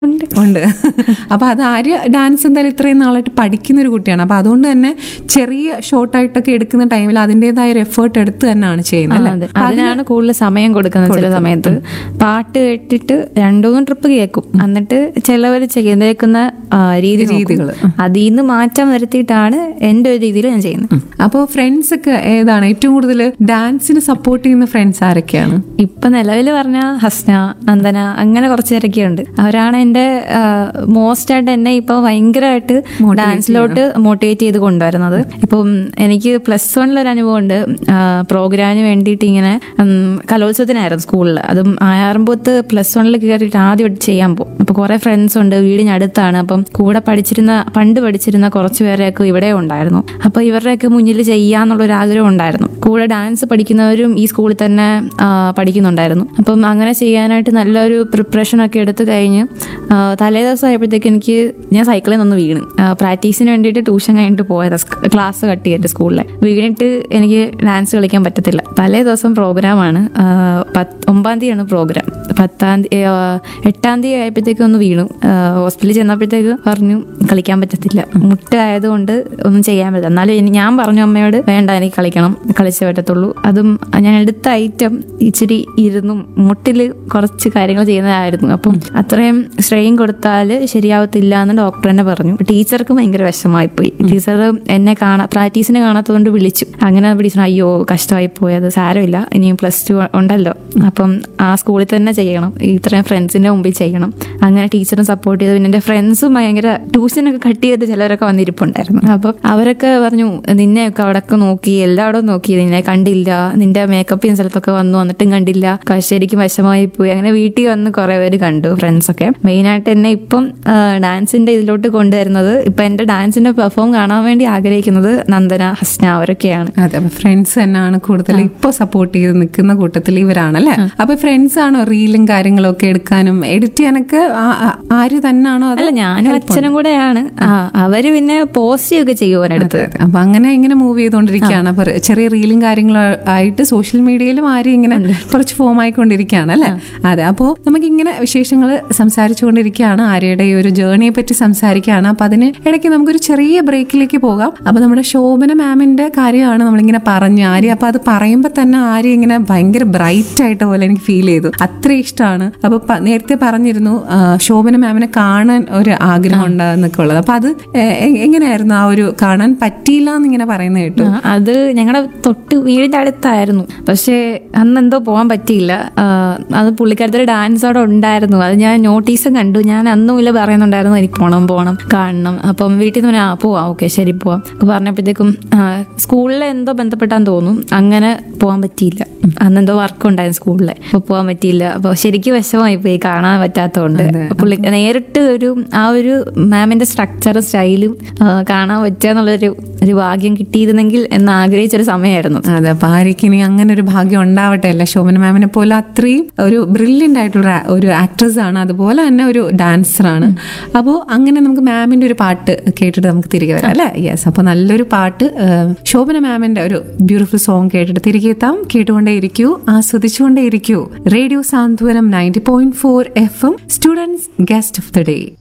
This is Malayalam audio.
ഉണ്ട് ഉണ്ട് അപ്പൊ അത് ആര്യ ഡാൻസ് എന്തായാലും ഇത്രയും നാളായിട്ട് പഠിക്കുന്ന ഒരു കുട്ടിയാണ് അപ്പൊ അതുകൊണ്ട് തന്നെ ചെറിയ ഷോർട്ടായിട്ടൊക്കെ എടുക്കുന്ന ടൈമിൽ അതിൻ്റെതായ ഒരു എഫേർട്ട് എടുത്ത് തന്നെയാണ് ചെയ്യുന്നത് അല്ലേ അതെ അതിനാണ് കൂടുതൽ സമയം കൊടുക്കുന്നത് ചില സമയത്ത് പാട്ട് കേട്ടിട്ട് രണ്ടു മൂന്ന് ട്രിപ്പ് കേൾക്കും എന്നിട്ട് ചിലവർ ചെയ്തേക്കുന്ന ആ, രീതി രീതികള്. രീതികൾ അതിൽ നിന്ന് മാറ്റം വരുത്തിയിട്ടാണ് എൻ്റെ ഒരു രീതിയിൽ ഞാൻ ചെയ്യുന്നത് അപ്പോൾ ഫ്രണ്ട്സ് ഒക്കെ ഏതാണ് ഏറ്റവും കൂടുതൽ ഡാൻസിന് സപ്പോർട്ട് ചെയ്യുന്ന ഫ്രണ്ട്സ് ആരൊക്കെയാണ് ഇപ്പൊ നിലവിൽ പറഞ്ഞ ഹസ്ന നന്ദന അങ്ങനെ കുറച്ച് പേരൊക്കെ ഉണ്ട് അവരാണ് എന്റെ മോസ്റ്റ് ആയിട്ട് എന്നെ ഇപ്പൊ ഭയങ്കരമായിട്ട് ഡാൻസിലോട്ട് മോട്ടിവേറ്റ് ചെയ്ത് കൊണ്ടുവരുന്നത് ഇപ്പം എനിക്ക് പ്ലസ് വണ്ണിലൊരു അനുഭവം ഉണ്ട് പ്രോഗ്രാമിന് വേണ്ടിയിട്ട് ഇങ്ങനെ ഉം, കലോത്സവത്തിനായിരുന്നു സ്കൂളിൽ അതും ആയാറുമ്പോത്ത് പ്ലസ് വണ്ണിൽ കയറിയിട്ട് ആദ്യമായിട്ട് ചെയ്യാൻ പോകും അപ്പൊ കുറെ ഫ്രണ്ട്സ് ഉണ്ട് വീടിനടുത്താണ് അപ്പം കൂടെ പഠിച്ചിരുന്ന പണ്ട് പഠിച്ചിരുന്ന കുറച്ച് പേരെയൊക്കെ ഇവിടെ ഉണ്ടായിരുന്നു അപ്പൊ ഇവരുടെയൊക്കെ മുന്നിൽ ചെയ്യാന്നുള്ള ഒരു ആഗ്രഹം ഉണ്ടായിരുന്നു കൂടെ ഡാൻസ് പഠിക്കുന്നവരും ഈ സ്കൂളിൽ തന്നെ ആ, പഠിക്കുന്നുണ്ടായിരുന്നു അപ്പം അങ്ങനെ ചെയ്യാനായിട്ട് നല്ലൊരു പ്രിപ്പറേഷൻ ഒക്കെ എടുത്തു കഴിഞ്ഞ് ആ, തലേ ദിവസം ആയപ്പോഴത്തേക്ക് എനിക്ക് ഞാൻ സൈക്കിളിൽ നിന്ന് വീണ് ആ, പ്രാക്ടീസിന് വേണ്ടിയിട്ട് ട്യൂഷൻ കഴിഞ്ഞിട്ട് പോയത് ക്ലാസ് കട്ട് ചെയ്തിട്ട് സ്കൂളിലെ വീണിട്ട് എനിക്ക് ഡാൻസ് കളിക്കാൻ പറ്റത്തില്ല തലേ ദിവസം പ്രോഗ്രാമാണ് ആ, പത്ത് ഒമ്പതാം തീയതിയാണ് പ്രോഗ്രാം പത്താം തീയതി ആ, എട്ടാം തീയതി ആയപ്പോഴത്തേക്കും ഒന്ന് വീണു ആ, ഹോസ്പിറ്റലിൽ ചെന്നപ്പോഴത്തേക്ക് പറഞ്ഞു കളിക്കാൻ പറ്റത്തില്ല മുട്ട ആയതുകൊണ്ട് ഒന്നും ചെയ്യാൻ പറ്റില്ല എന്നാലും ഇനി ഞാൻ പറഞ്ഞു അമ്മയോട് വേണ്ട എനിക്ക് കളിക്കണം കളിച്ചേ പറ്റത്തുള്ളൂ അതും ഞാൻ എടുത്ത ഐറ്റം ഇച്ചിരി ഇരുന്നും മുട്ടിൽ കുറച്ച് കാര്യങ്ങൾ ചെയ്യുന്നതായിരുന്നു അപ്പം അത്രയും സ്ട്രെയിൻ കൊടുത്താൽ ശരിയാവത്തില്ല എന്ന് ഡോക്ടർ തന്നെ പറഞ്ഞു ടീച്ചർക്ക് ഭയങ്കര വിഷമമായിപ്പോയി ടീച്ചർ എന്നെ കാണാ പ്രാക്ടീസിന് കാണാത്തതുകൊണ്ട് വിളിച്ചു അങ്ങനെ ടീച്ചർ അയ്യോ കഷ്ടമായി പോയി അത് സാരമില്ല ഇനിയും പ്ലസ് ടു ഉണ്ടല്ലോ അപ്പം ആ സ്കൂളിൽ തന്നെ ചെയ്യണം ഇത്രയും ഫ്രണ്ട്സിന്റെ മുമ്പിൽ ചെയ്യണം അങ്ങനെ ടീച്ചറും സപ്പോർട്ട് ചെയ്തു പിന്നെ എന്റെ ഫ്രണ്ട്സും ഭയങ്കര ട്യൂഷനൊക്കെ കട്ട് ചെയ്ത് ചിലരൊക്കെ വന്നിരിപ്പുണ്ടായിരുന്നു അപ്പം അവരൊക്കെ പറഞ്ഞു നിന്നെയൊക്കെ അവിടെയൊക്കെ നോക്കി എല്ലായിടവും നോക്കി നിന്നെ കണ്ടില്ല നിന്റെ മേക്കപ്പ് ചെയ്യുന്ന സ്ഥലത്തൊക്കെ വന്നു വന്നിട്ടും കണ്ടില്ല ക- ശരിക്കും വിഷമമായി പോയി അങ്ങനെ വീട്ടിൽ വന്ന് കുറെ പേര് കണ്ടു ഫ്രണ്ട്സ് ഒക്കെ മെയിനായിട്ട് എന്നെ ഇപ്പം ആ, ഡാൻസിന്റെ ഇതിലോട്ട് കൊണ്ടുവരുന്നത് ഇപ്പൊ എന്റെ ഡാൻസിന്റെ പെർഫോം കാണാൻ വേണ്ടി ആഗ്രഹിക്കുന്നത് നന്ദന ഹസ്ന അവരൊക്കെയാണ് അതെ അപ്പൊ ഫ്രണ്ട്സ് തന്നെയാണ് കൂടുതൽ ഇപ്പൊ സപ്പോർട്ട് ചെയ്ത് നിൽക്കുന്ന കൂട്ടത്തിൽ ഇവരാണല്ലേ അപ്പൊ ഫ്രണ്ട്സ് ആണോ റീലും കാര്യങ്ങളും ഒക്കെ എടുക്കാനും എഡിറ്റ് ചെയ്യാനൊക്കെ ആ- ആ- ആര് തന്നെയാണോ അത് അല്ല ഞാനും അച്ഛനും കൂടെയാണ് ആ അവര് പിന്നെ പോസ്റ്റ് ചെയ്യുകയൊക്കെ ചെയ്യുവാനടുത്ത് അപ്പൊ അങ്ങനെ ഇങ്ങനെ മൂവ് ചെയ്തുകൊണ്ടിരിക്കുകയാണ് അപ്പൊ ചെറിയ റീലും കാര്യങ്ങളും ആയിട്ട് സോഷ്യൽ മീഡിയയിലും ആരും ഇങ്ങനെ കുറച്ച് ഫോം ആയിക്കൊണ്ടിരിക്കുകയാണ് അല്ലെ അതെ അപ്പോൾ നമുക്ക് ഇങ്ങനെ വിശേഷങ്ങൾ സംസാരിച്ചുകൊണ്ടിരിക്കുകയാണ് ആര്യയുടെ ഈ ഒരു ജേർണിയെ പറ്റി സംസാരിക്കുകയാണ് അപ്പൊ അതിന് ഇടയ്ക്ക് നമുക്കൊരു ചെറിയ ബ്രേക്കിലേക്ക് പോകാം അപ്പൊ നമ്മുടെ ശോഭന മാമിന്റെ കാര്യമാണ് നമ്മളിങ്ങനെ പറഞ്ഞു ആര്യ അപ്പൊ അത് പറയുമ്പോൾ തന്നെ ആര്യ ഇങ്ങനെ ഭയങ്കര ബ്രൈറ്റ് ആയിട്ട് പോലെ എനിക്ക് ഫീൽ ചെയ്തു അത്ര ഇഷ്ടമാണ് അപ്പൊ പ- നേരത്തെ പറഞ്ഞിരുന്നു ആ, ശോഭന മാമിനെ കാണാൻ ഒരു ആഗ്രഹം ഉണ്ടാകുന്നൊക്കെ ഉള്ളത് അപ്പൊ അത് എ- എ- എങ്ങനെയായിരുന്നു ആ ഒരു കാണാൻ പറ്റിയില്ല എന്നിങ്ങനെ പറയുന്ന കേട്ടു ആ, അത് ഞങ്ങളുടെ തൊട്ട് വീടിന്റെ അടുത്തായിരുന്നു പക്ഷേ അന്ന് എന്തോ പോകാൻ പറ്റിയില്ല ആ, അത് പുള്ളിക്കാരത്തിന്റെ ഡാൻസ് അവിടെ ഉണ്ടായിരുന്നു അത് ഞാൻ നോട്ടീസും കണ്ടു ഞാൻ അന്നും ഇല്ല പറയുന്നുണ്ടായിരുന്നു എനിക്ക് പോണം പോണം കാണണം അപ്പം വീട്ടിൽ നിന്ന് പറഞ്ഞാൽ, ആ പോവാം ഓക്കെ ശരി പോവാം അപ്പൊ പറഞ്ഞപ്പോഴത്തേക്കും സ്കൂളിലെ എന്തോ ബന്ധപ്പെട്ടാന്ന് തോന്നും അങ്ങനെ പോകാൻ പറ്റിയില്ല അന്ന് എന്തോ വർക്ക് ഉണ്ടായിരുന്നു സ്കൂളിൽ അപ്പൊ പോകാൻ പറ്റിയില്ല അപ്പൊ ശരിക്കും വിഷമമായി പോയി കാണാൻ പറ്റാത്തതുകൊണ്ട് പുള്ളി നേരിട്ട് ഒരു ആ ഒരു മാമിന്റെ സ്ട്രക്ചറും സ്റ്റൈലും കാണാൻ പറ്റുക എന്നുള്ളൊരു ഒരു ഭാഗ്യം കിട്ടിയിരുന്നെങ്കിൽ എന്ന് ആഗ്രഹിച്ചൊരു സമയമായിരുന്നു അതെ അപ്പൊ ആര്യക്ക് ഇനി അങ്ങനെ ഒരു ഭാഗ്യം ഉണ്ടാവട്ടെ അല്ല ശോഭന മാമിനെ പോലെ അത്രയും ഒരു ബ്രില്യൻ്റ് ആയിട്ടുള്ള ഒരു ആക്ട്രസ് ആണ് അതുപോലെ തന്നെ ഒരു ഡാൻസർ ആണ് അപ്പോൾ അങ്ങനെ നമുക്ക് മാമിന്റെ ഒരു പാട്ട് കേട്ടിട്ട് നമുക്ക് തിരികെ വരാം അല്ലേ യെസ് അപ്പോൾ നല്ലൊരു പാട്ട് ആ, ശോഭന മാമിന്റെ ഒരു ബ്യൂട്ടിഫുൾ സോങ് കേട്ടിട്ട് തിരികെ എത്താം കേട്ടുകൊണ്ടേ ഇരിക്കൂ ആസ്വദിച്ചുകൊണ്ടേ ഇരിക്കൂ radio Santhwanam ninety point four F M students guest of the day